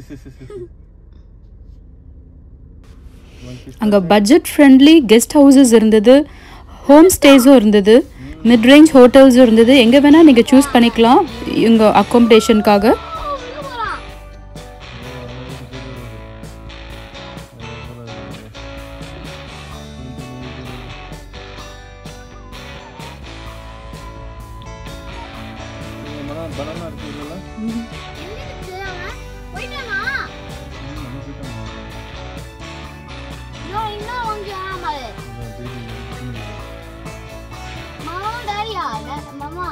அங்கே budget friendly guest houses இருந்தது home ஸ்டேஸும் இருந்தது மிட் ரேஞ்ச் ஹோட்டல்ஸும் இருந்தது எங்கே வேணால் நீங்கள் சூஸ் பண்ணிக்கலாம் இவங்க அக்காமடேஷனுக்காக பனானா இருக்கு இல்லைல்ல? எங்க அவன் போயிட்டானா ம், நம்ம போயிட்டோம். இன்னும் இன்னும் கொஞ்சம் ஆமாது அதான் baby இருக்கு. மாமா டாடியா மாமா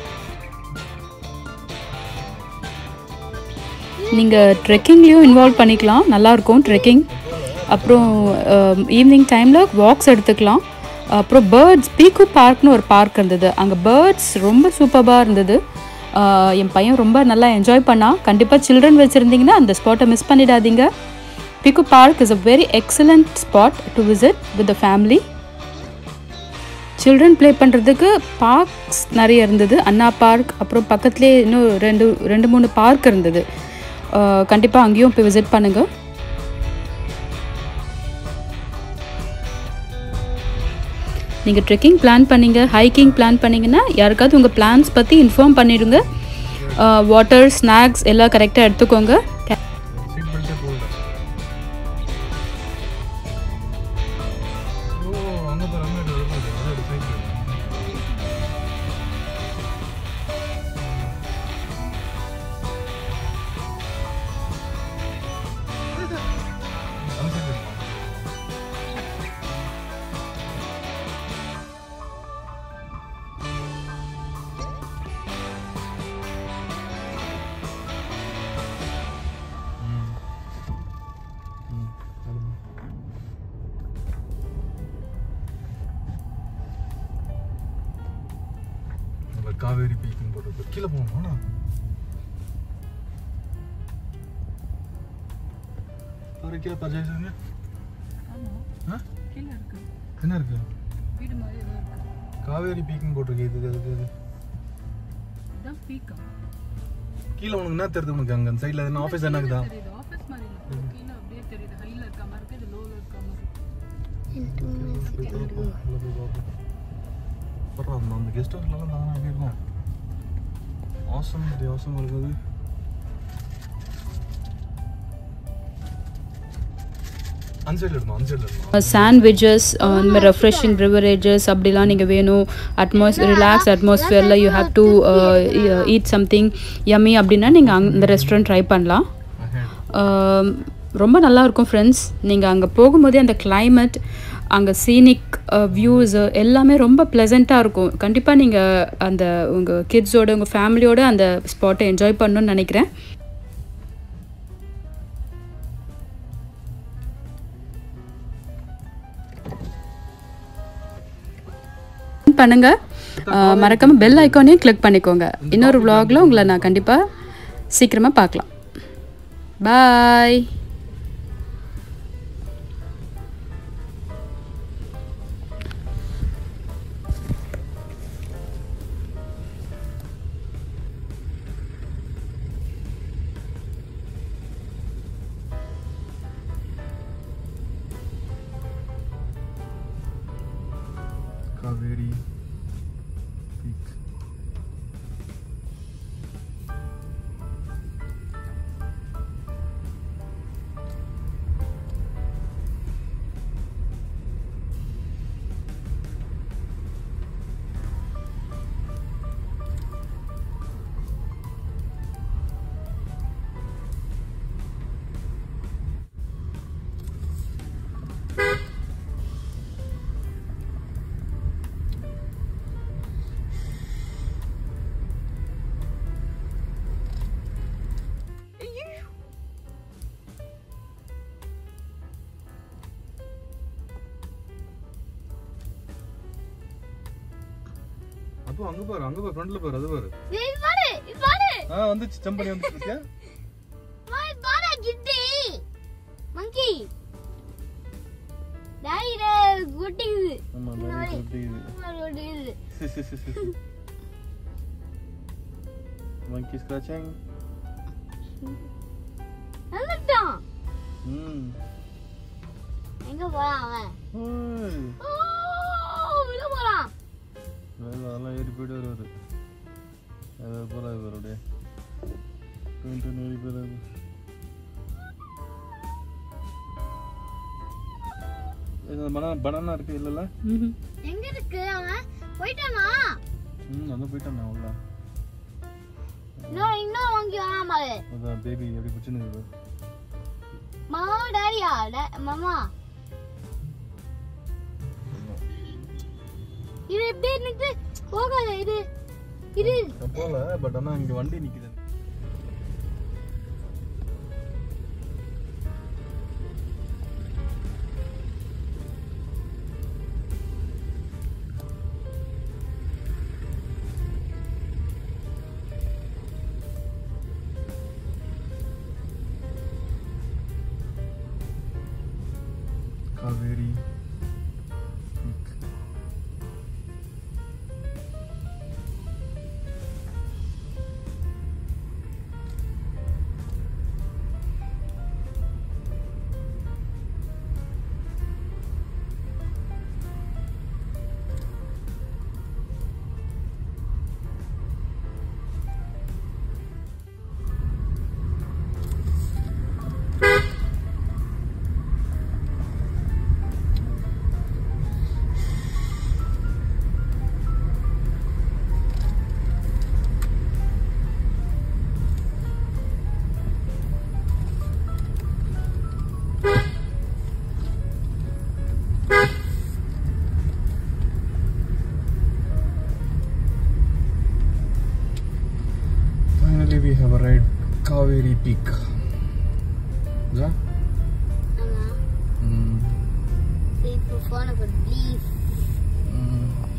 நீங்கள் ட்ரெக்கிங்லேயும் இன்வால்வ் பண்ணிக்கலாம் நல்லாயிருக்கும் ட்ரெக்கிங் அப்புறம் ஈவினிங் டைமில் வாக்ஸ் எடுத்துக்கலாம் அப்புறம் பேர்ட்ஸ் பீக்கு பார்க்னு ஒரு பார்க் இருந்தது அங்கே பேர்ட்ஸ் ரொம்ப சூப்பராக இருந்தது அஹ், என் பையன் ரொம்ப நல்லா என்ஜாய் பண்ணான் கண்டிப்பாக சில்ட்ரன் வச்சுருந்தீங்கன்னா அந்த ஸ்பாட்டை மிஸ் பண்ணிடாதீங்க பீக்கு park is a very excellent spot to visit with the family children play பண்ணுறதுக்கு பார்க்ஸ் நிறைய இருந்தது அண்ணா பார்க் அப்புறம் பக்கத்துலேயே இன்னும் ரெண்டு ரெண்டு மூணு பார்க் இருந்தது கண்டிப்பாக அங்கேயும் போய் விசிட் பண்ணுங்கள் நீங்கள் ட்ரெக்கிங் பிளான் பண்ணீங்க ஹைக்கிங் பிளான் பண்ணீங்கன்னா யாருக்காவது உங்கள் பிளான்ஸ் பற்றி இன்ஃபார்ம் பண்ணிடுங்க வாட்டர் ஸ்நாக்ஸ் எல்லாம் கரெக்டாக எடுத்துக்கோங்க சீட் பெல்ட்டே போடல. ஓ, அங்க பாரு, அங்க இருக்கு, அங்க இருக்கு, அங்க இருக்கு, side ல. அந்த side ல இருக்கு. ம். ம், அருமை. நம்ம காவேரி பீக்குன்னு போட்டிருக்கு கீழே போகணுமா பாரு கீழே பஞ்சாயத்து ஆ என்ன இருக்கு காவேரி பீக்குன்னு போட்டிருக்கு இதுக்கு அதுக்கு அது கீழே உனக்கு என்ன தெரியுது உனக்கு அங்க அந்த சைடுல என்ன ஆஃபீஸ் என்ன இருக்குதா பரவாயில்ல அந்த அந்த கெஸ்ட் ஹவுஸ்லாம் தானே எப்படி இருக்கும் ஆசம் இது ஆசம் இருக்குது அந்த சைடில் எடுமா அந்த சைடில் எடுமா சாண்ட்விச்சஸ் இந்த மாதிரி ரெஃப்ரெஷிங் ப்ரிவரேஜஸ் அப்படிலாம் நீங்கள் வேணும் அட்மாஸ் ரிலாக்ஸ் அட்மாஸ்ஃபியரில் you have to eat something yummy அப்படின்னா நீங்கள் அந்த ரெஸ்டாரண்ட் ட்ரை பண்ணலாம் ஆம், ரொம்ப நல்லா இருக்கும் ஃப்ரெண்ட்ஸ் நீங்கள் அங்கே போகும்போதே அந்த climate அங்கே சீனிக் வியூஸ் எல்லாமே ரொம்ப ப்ளசண்ட்டாக இருக்கும் கண்டிப்பாக நீங்கள் அந்த உங்கள் கிட்ஸோட உங்கள் ஃபேமிலியோட அந்த ஸ்பாட்டை என்ஜாய் பண்ணணும்னு நினைக்கிறேன் பண்ணுங்க அஹ், மறக்காம பெல் ஐக்கானையும் கிளிக் பண்ணிக்கோங்க இன்னொரு vlogல உங்களை நான் கண்டிப்பாக சீக்கிரமாக பார்க்கலாம் பாய் காவேரி பீக் அப்போ அங்க பாரு அங்க பாரு ஃப்ரண்ட்ல பாரு அது பாரு இது பாரு இது பாரு ஆ வந்துச்சு ஜம்ப் பண்ணி வந்துச்சு பாத்தியா மா, இது பாரு கிட்டி மங்கி டாடி இத கொட்டிக்குது ஆமா இந்த நிறைய மாதிரி. கொட்டிக்குது இந்த மாதிரி கொட்டிக்குது monkey scratching நல்ல ம் எங்க போறான் அவன் ஓய். ஓ, விழ போறான் வேலை அதெல்லாம் ஏறி போயிட்டு வருவாரு அது போல இவருடைய டுவெண்ட்டி ஏறி போயிடாது பனானா பனானா இருக்கு இல்லைல்ல ம்ஹும். எங்க இருக்கு அவன் போயிட்டானா ம் அதான் போயிட்டான் நான் உள்ள இன்னும் இன்னும் வாங்கி வரான் பாரு அதான் பேபி எப்படி பிடிச்சுன்னு மாமா டாடியா டா- மாமா இது எப்படி இருக்கு போகாத இது இது போல பட் ஆனால் இங்கே வண்டி நிற்குது Kaveri Finally, we have arrived Kaveri Peak. Yeah? ஆமா Mm. சரி இப்போ போன ப்ளீஸ்